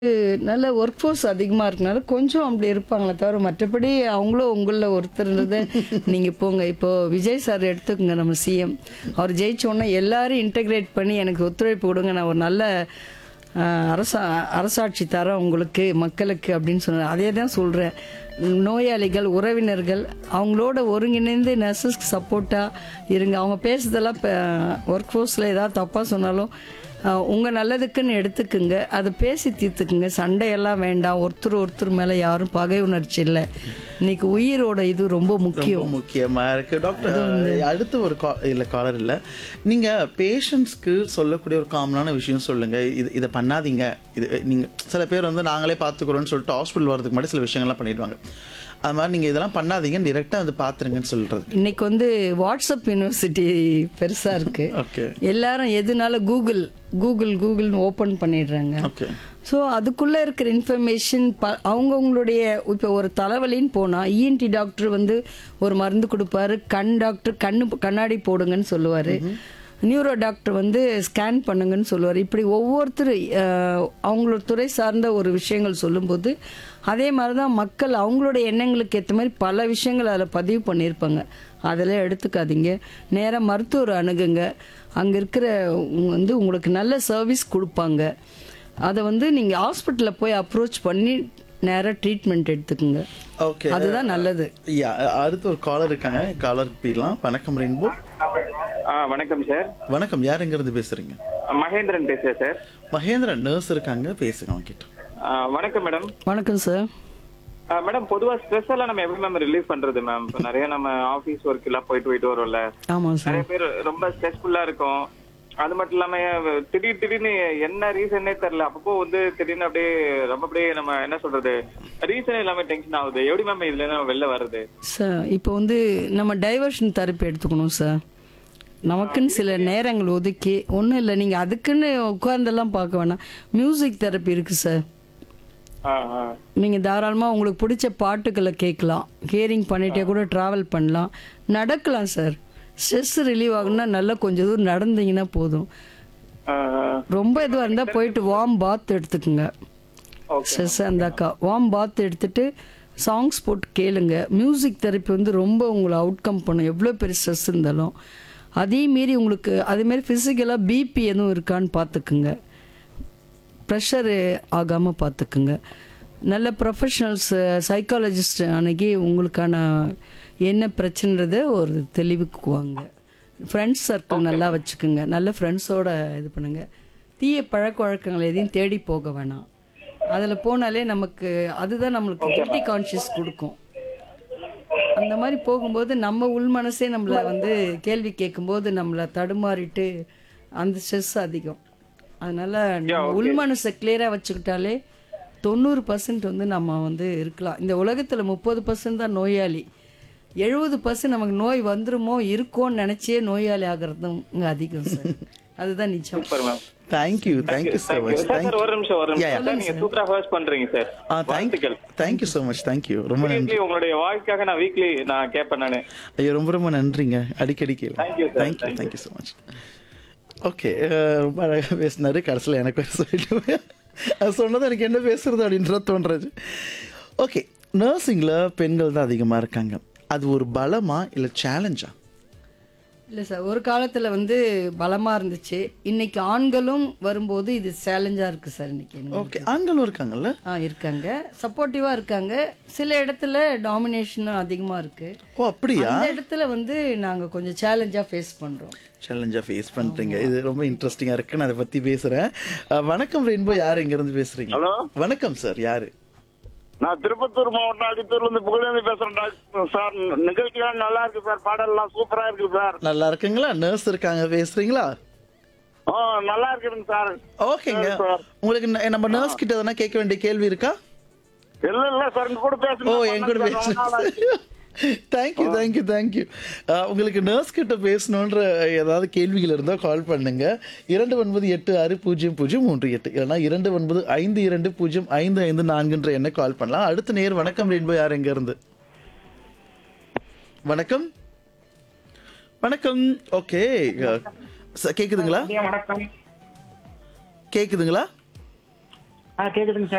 நல்ல work force அதிகமாக இருக்கனால கொஞ்சம் அப்படி இருப்பாங்களே தவிர மற்றபடி அவங்களும் உங்களில் ஒருத்தர்ன்றத நீங்கள் போங்க இப்போது விஜய் சார் எடுத்துக்கோங்க நம்ம சிஎம் அவர் ஜெயிச்சோன்னே எல்லாரும் இன்டகிரேட் பண்ணி எனக்கு ஒத்துழைப்பு கொடுங்க நான் ஒரு நல்ல ஆஹ், அரசா அரசாட்சி தரேன் உங்களுக்கு மக்களுக்கு அப்படின்னு சொன்னார் அதே தான் சொல்கிறேன் நோயாளிகள் உறவினர்கள் அவங்களோட ஒருங்கிணைந்து நர்சஸ்க்கு சப்போர்ட்டாக இருங்க அவங்க பேசுறதெல்லாம் இப்போ ஒர்க் ஃபோர்ஸில் ஏதாவது தப்பாக சொன்னாலும் ஆஹ் உங்க நல்லதுக்குன்னு எடுத்துக்குங்க அதை பேசி தீர்த்துக்குங்க சண்டையெல்லாம் வேண்டாம் ஒருத்தர் ஒருத்தர் மேல யாரும் பகை உணர்ச்சி இல்லை இன்னைக்கு உயிரோட இது ரொம்ப முக்கியம் ரொம்ப முக்கியமா இருக்கு டாக்டர் அடுத்து ஒரு call- இல்ல காலர் இல்ல நீங்க பேஷண்ட்ஸ்க்கு சொல்லக்கூடிய ஒரு காமனான விஷயம் சொல்லுங்க இது இதை பண்ணாதீங்க இது நீங்க சில பேர் வந்து நாங்களே பார்த்துக்கிறோம்னு சொல்லிட்டு ஹாஸ்பிட்டல் வரதுக்கு முன்னாடி சில விஷயங்கள்லாம் பண்ணிடுவாங்க அது மாதிரி நீங்க இதெல்லாம் பண்ணாதீங்க டிரெக்டா வந்து பாத்துருங்கன்னு சொல்றது இன்னைக்கு வந்து வாட்ஸ்அப் யூனிவர்சிட்டி பெருசா இருக்கு ஓகே எல்லாரும் எதுனால கூகுள் கூகுள் கூகுள்னு ஓபன் பண்ணிடுறாங்க ஓகே ஸோ அதுக்குள்ளே இருக்கிற இன்ஃபர்மேஷன் ப அவங்கவுங்களுடைய இப்போ ஒரு தலைவலின்னு போனால் இஎன்டி டாக்டர் வந்து ஒரு மருந்து கொடுப்பாரு கண் டாக்டர் கண்ணு கண்ணாடி போடுங்கன்னு சொல்லுவார் நியூரோ டாக்டர் வந்து ஸ்கேன் பண்ணுங்கன்னு சொல்லுவார் இப்படி ஒவ்வொருத்தர் அஹ், அவங்களோட துறை சார்ந்த ஒரு விஷயங்கள் சொல்லும்போது அதே மாதிரி தான் மக்கள் அவங்களோட எண்ணங்களுக்கு ஏற்ற மாதிரி பல விஷயங்கள் அதில் பதிவு பண்ணியிருப்பாங்க அதெல்லாம் எடுத்துக்காதீங்க நேராக மருத்துவர் அணுகுங்க அங்கே இருக்கிற உங்க- வந்து உங்களுக்கு நல்ல சர்வீஸ் கொடுப்பாங்க அதை வந்து நீங்க ஹாஸ்பிட்டல்ல போய் அப்ரோச் பண்ணி நேரா ட்ரீட்மெண்ட் எடுத்துக்கோங்க ஓகே அதுதான் நல்லது யா அடுத்து ஒரு காலர் இருக்காங்க காலர் போயிடலாம் வணக்கம் ரெயின்போ ஆ வணக்கம் சார் வணக்கம் யார் எங்க இருந்து பேசுறீங்க மகேந்திரன் பேசுறேன் சார் மகேந்திரன் நர்ஸ் இருக்காங்க பேசுங்க அவங்க கிட்ட ஆ, வணக்கம் மேடம் வணக்கம் சார் ஆ, மேடம் பொதுவா ஸ்ட்ரெஸ் எல்லாம் நம்ம எப்படி மேம் ரிலீவ் பண்றது மேம் இப்ப நிறைய நம்ம ஆபீஸ் ஒர்க் எல்லாம் போயிட்டு போயிட்டு வரோம்ல ஆமாம் சார் நிறைய பேர் ரொம்ப ஸ்ட்ரெஸ்ஃபுல்லா இருக்கும் அது மட்டும் இல்லாம திடீர் திடீர்னு என்ன ரீசன்னே தெரியல அப்பப்போ வந்து திடீர்னு அப்படியே ரொம்ப அப்படியே நம்ம என்ன சொல்றது ரீசன் இல்லாம டென்ஷன் ஆகுது எப்படி மேம் இதுல இருந்து நம்ம வெளில வருது சார் இப்போ வந்து நம்ம டைவர்ஷன் தெரப்பி எடுத்துக்கணும் சார் நமக்குன்னு சில நேரங்கள் ஒதுக்கி ஒன்றும் இல்லை நீங்கள் அதுக்குன்னு உட்கார்ந்தெல்லாம் பார்க்க வேணாம் மியூசிக் தெரப்பி இருக்குது சார் ஆ, ஆ. நீங்கள் தாராளமாக உங்களுக்கு பிடிச்ச பாட்டுக்களை கேட்கலாம் ஹியரிங் பண்ணிகிட்டே கூட ட்ராவல் பண்ணலாம் நடக்கலாம் சார் ஸ்ட்ரெஸ் ரிலீவ் ஆகணும்னா நல்லா கொஞ்சம் தூரம் நடந்தீங்கன்னா போதும் ஆ, ஆ. ரொம்ப இதுவாக இருந்தால் போயிட்டு வார்ம் பாத் எடுத்துக்குங்க Okay. ஸ்ட்ரெஸ் இருந்தாக்கா வார்ம் பாத் எடுத்துட்டு சாங்ஸ் போட்டு கேளுங்க மியூசிக் தெரப்பி வந்து ரொம்ப உங்களை அவுட்கம் பண்ணும் எவ்வளோ பெரிய ஸ்ட்ரெஸ் இருந்தாலும் அதே மீறி உங்களுக்கு அதேமாரி ஃபிசிக்கலாக பிபி எதுவும் இருக்கான்னு பார்த்துக்குங்க ப்ரெஷரு ஆகாமல் பார்த்துக்குங்க நல்ல ப்ரொஃபஷனல்ஸ் சைக்காலஜிஸ்ட் அன்னைக்கு உங்களுக்கான என்ன பிரச்சனைன்றத ஒரு தெளிவுக்கு வாங்க ஃப்ரெண்ட்ஸ் சர்க்கிள் நல்லா வச்சுக்குங்க நல்ல ஃப்ரெண்ட்ஸோட இது பண்ணுங்க தீய பழக்க வழக்கங்கள் எதையும் தேடி போக வேணாம் அதில் போனாலே நமக்கு அதுதான் நம்மளுக்கு கில்ட்டி கான்ஷியஸ் கொடுக்கும் அந்த மாதிரி போகும்போது நம்ம உள் மனசே நம்மளை வந்து கேள்வி கேட்கும்போது நம்மளை தடுமாறிட்டு அந்த ஸ்ட்ரெஸ் அதிகம் அதனால நம்ம உள் மனசை கிளியராக வச்சுக்கிட்டாலே தொண்ணூறு பர்சன்ட் வந்து நம்ம வந்து இருக்கலாம் இந்த உலகத்தில் முப்பது பர்சன்ட் தான் நோயாளி எழுபது பர்சன்ட் நமக்கு நோய் வந்துருமோ இருக்கோன்னு நினச்சே நோயாளி ஆகிறதும் இங்கே அதிகம் சார் அதுதான் நிஜம் super ma'am thank you thank you so much sir sir ஒரு நிமிஷம் ஒரு Yeah, நிமிஷம் சார், நீங்க சூப்பரா ஹர்ஸ்ட் பண்றீங்க சார் ஆ thank you thank you so much thank you ரொம்ப நன்றி வீக்லி உங்களுடைய வாய்க்காக நான் வீக்லி நான் கேட்பேன் நானு ஐயோ ரொம்ப ரொம்ப நன்றிங்க அடிக்கடி கேளு Thank you, sir. Thank you Thank you. Thank you so much okay ரொம்ப அழகாக பேசினாரு கடைசியில் எனக்கு வேறு சொல்லிட்டு அது சொன்னது எனக்கு என்ன பேசுறது அப்படின்றத தோன்றது ஓகே நர்சிங்கில் பெண்கள் தான் அதிகமாக இருக்காங்க அது ஒரு பலமா இல்லை சேலஞ்சா இல்லை சார் ஒரு காலத்தில் வந்து பலமாக இருந்துச்சு இன்னைக்கு ஆண்களும் வரும்போது இது சேலஞ்சாக இருக்குது சார் இன்னைக்கு எனக்கு. ஓகே ஆண்களும் இருக்காங்கல்ல ஆ இருக்காங்க சப்போர்ட்டிவாக இருக்காங்க சில இடத்துல டாமினேஷனும் அதிகமாக இருக்குது ஓ அப்படியா அந்த இடத்துல வந்து நாங்கள் கொஞ்சம் சேலஞ்சாக ஃபேஸ் பண்ணுறோம் சேலஞ்சாக ஃபேஸ் பண்ணுறீங்க இது ரொம்ப இன்ட்ரெஸ்டிங்காக இருக்கு நான் அதை பற்றி பேசுகிறேன் வணக்கம் ரெயின்போ யார் இங்கேருந்து பேசுகிறீங்க ஹலோ வணக்கம் சார் யார் நான் திருப்பத்தூர் மாவட்டம் அடித்தூர்ல இருந்து புகழேந்தி பேசுறேன் டாக்டர் சார் நிகழ்ச்சிகள் நல்லா இருக்கு சார் பாடல்லாம் சூப்பரா இருக்கு சார் நல்லா இருக்குங்களா நர்ஸ் இருக்காங்க பேசுகிறீங்களா ஆ நல்லா இருக்குதுங்க சார் ஓகேங்க சரி, சார். உங்களுக்கு ந- நம்ம நர்ஸ் கிட்ட எதனா கேட்க வேண்டிய கேள்வி இருக்கா இல்ல இல்ல சார் உங்க கூட ஓ பேசணும் என் கூட பேசுறேன் தேங்க்யூ தேங்க்யூ தேங்க்யூ உங்களுக்கு நர்ஸ் கிட்ட பேசணுன்ற ஏதாவது கேள்விகள் இருந்தால் கால் பண்ணுங்க இரண்டு ஒன்பது எட்டு ஆறு பூஜ்ஜியம் பூஜ்ஜியம் மூன்று எட்டு இல்லைனா இரண்டு ஒன்பது ஐந்து இரண்டு பூஜ்ஜியம் ஐந்து ஐந்து நான்குன்ற எண்ணை கால் பண்ணலாம் அடுத்த நேர் வணக்கம் ரெயின்போ யார் எங்க இருந்து வணக்கம் வணக்கம் ஓகே கேக்குதுங்களா வணக்கம் கேக்குதுங்களா ஆ கேக்குதுங்க சார்